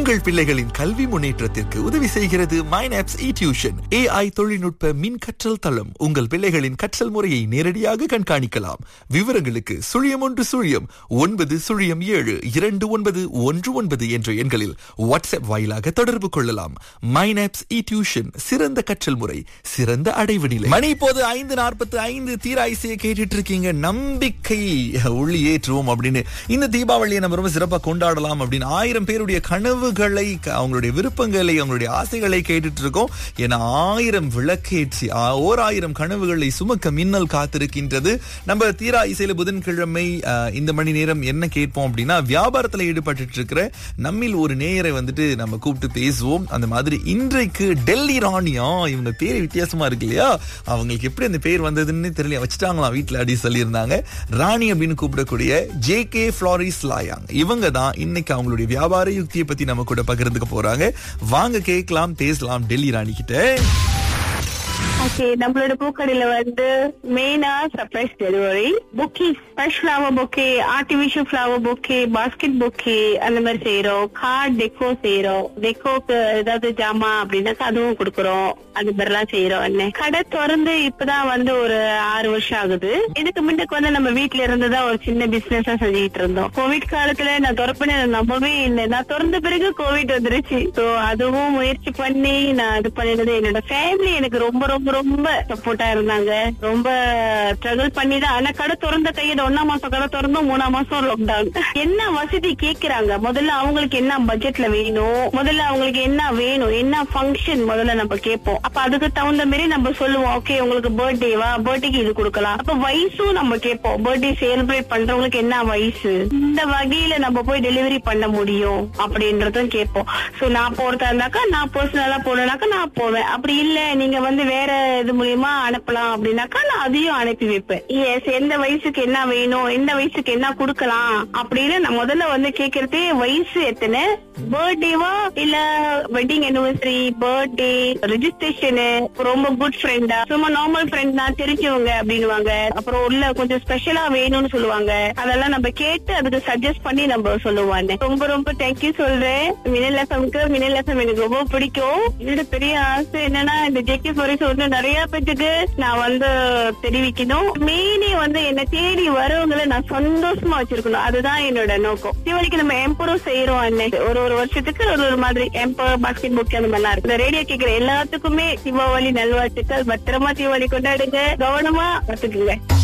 உங்கள் பிள்ளைகளின் கல்வி முன்னேற்றத்திற்கு உதவி செய்கிறது மைனாப்ஸ் இ டியூஷன் ஏஐ தொழில்நுட்ப மின் கற்றல் தளம் உங்கள் பிள்ளைகளின் கற்றல் முறையை நேரடியாக கண்காணிக்கலாம் விவரங்களுக்கு சுழியம் ஒன்று சுழியம் ஒன்பது சுழியம் ஏழு இரண்டு ஒன்பது ஒன்று ஒன்பது என்ற எண்களில் வாட்ஸ்அப் வாயிலாக தொடர்பு கொள்ளலாம் மைனாப்ஸ் இ டியூஷன் சிறந்த கற்றல் முறை சிறந்த அடைவு நிலை மணி இப்போது ஐந்து நாற்பத்தி ஐந்து தீராய்சியை கேட்டுட்டு இருக்கீங்க நம்பிக்கை உள்ளி ஏற்றுவோம் அப்படின்னு இந்த தீபாவளியை நம்ம ரொம்ப சிறப்பா கொண்டாடலாம் அப்படின்னு ஆயிரம் பேருடைய கனவுகளை க- அவங்களுடைய விருப்பங்களை அவங்களுடைய ஆசைகளை கேட்டுட்டு இருக்கோம் ஏன்னா ஆயிரம் விளக்கேற்றி ஆ- ஓர் ஆயிரம் கனவுகளை சுமக்க மின்னல் காத்திருக்கின்றது நம்ம தீரா இசையில புதன்கிழமை ஆ, இந்த மணி நேரம் என்ன கேட்போம் அப்படின்னா வியாபாரத்துல ஈடுபட்டு இருக்கிற நம்மில் ஒரு நேயரை வந்துட்டு நம்ம கூப்பிட்டு பேசுவோம் அந்த மாதிரி இன்றைக்கு டெல்லி ராணியா இவங்க பேர் வித்தியாசமா இருக்கு இல்லையா அவங்களுக்கு எப்படி அந்த பேர் வந்ததுன்னு தெரியல வச்சுட்டாங்களாம் வீட்டுல அப்படி சொல்லியிருந்தாங்க ராணி அப்படின்னு கூப்பிடக்கூடிய ஜே கே ஃபிளாரிஸ் லாயாங் இவங்க தான் இன்னைக்கு அவங்களுடைய வியாபார யுக்தியை பத்தி நம்ம கூட பகிர்ந்துக்க போறாங்க வாங்க கேட்கலாம் பேசலாம் டெல்லி ராணி கிட்ட ஓகே நம்மளோட பூக்கடையில வந்து மெயினா சர்ப்ரைஸ் டெலிவரி புக்கி fresh flower bouquet artificial flower bouquet basket bouquet அந்த மாதிரி செய்யறோம் கார்ட் டெக்கோ செய்யறோம் டெக்கோக்கு ஏதாவது ஜாமா அப்படின்னாக்கா அதுவும் கொடுக்கறோம் அது மாதிரிலாம் செய்யறோம் என்ன கடை திறந்து இப்பதான் வந்து ஒரு ஆறு வருஷம் ஆகுது இதுக்கு முன்னுக்கு வந்து நம்ம வீட்ல இருந்துதான் ஒரு சின்ன பிசினஸா செஞ்சுக்கிட்டு இருந்தோம் கோவிட் காலத்துல நான் திறப்பேன்னு நான் நம்பவே இல்லை நான் திறந்த பிறகு கோவிட் வந்துருச்சு சோ அதுவும் முயற்சி பண்ணி நான் இது பண்ணினது என்னோட ஃபேமிலி எனக்கு ரொம்ப ரொம்ப ரொம்ப சப்போர்ட்டா இருந்தாங்க ரொம்ப ஸ்ட்ரகிள் பண்ணி தான் ஆனா கடை திறந்த கையோட ஒன்னாம் மாசம் கடை திறந்தோம் மூணாம் மாசம் லாக்டவுன் என்ன வசதி கேக்குறாங்க முதல்ல அவங்களுக்கு என்ன பட்ஜெட்ல வேணும் முதல்ல அவங்களுக்கு என்ன வேணும் என்ன ஃபங்க்ஷன் முதல்ல நம்ம கேட்போம் அப்ப அதுக்கு தகுந்த மாதிரி நம்ம சொல்லுவோம் ஓகே உங்களுக்கு பர்த்டேவா பர்த்டேக்கு இது கொடுக்கலாம் அப்ப வயசும் நம்ம கேட்போம் பர்த்டே செலிப்ரேட் பண்றவங்களுக்கு என்ன வயசு இந்த வகையில நம்ம போய் டெலிவரி பண்ண முடியும் அப்படின்றதும் கேட்போம் சோ நான் போறதா இருந்தாக்கா நான் பர்சனலா போனேனாக்கா நான் போவேன் அப்படி இல்ல நீங்க வந்து வேற இது மூலியமா அனுப்பலாம் அப்படின்னாக்கா நான் அதையும் அனுப்பி வைப்பேன் எஸ் எந்த வயசுக்கு என்ன வேணும் எந்த வயசுக்கு என்ன கொடுக்கலாம் அப்படின்னு நான் முதல்ல வந்து கேக்குறதே வயசு எத்தனை பர்த்டேவா இல்ல வெட்டிங் anniversary பர்த்டே ரெஜிஸ்ட்ரேஷனு ரொம்ப குட் ஃப்ரெண்டா சும்மா நார்மல் ஃப்ரெண்ட் தான் தெரிஞ்சவங்க அப்படின்னுவாங்க அப்புறம் உள்ள கொஞ்சம் ஸ்பெஷலா வேணும்னு சொல்லுவாங்க அதெல்லாம் நம்ம கேட்டு அதுக்கு சஜஸ்ட் பண்ணி நம்ம சொல்லுவாங்க ரொம்ப ரொம்ப தேங்க்யூ சொல்றேன் மினல் எஃப்எம்க்கு மினல் எஃப்எம் எனக்கு ரொம்ப பிடிக்கும் என்னோட பெரிய ஆசை என்னன்னா இந்த ஜேகே ஃபோரிஸ் வந்து நிறைய பேத்துக்கு நான் வந்து தெரிவிக்கணும் மெயினே வந்து என்ன தேடி வரவங்களை நான் சந்தோஷமா வச்சிருக்கணும் அதுதான் என்னோட நோக்கம் தீபாவளிக்கு நம்ம எம்பரும் செய்யறோம் அண்ணன் ஒரு ஒரு வருஷத்துக்கு ஒரு ஒரு மாதிரி எம்பர் பாஸ்கெட் புக் அந்த மாதிரிலாம் இருக்கு இந்த ரேடியோ கேட்கிற எல்லாத்துக்குமே தீபாவளி நல்வாழ்த்துக்கள் பத்திரமா தீபாவளி கொண்டாடுங்க கவனமா பார்த்துக்குங்க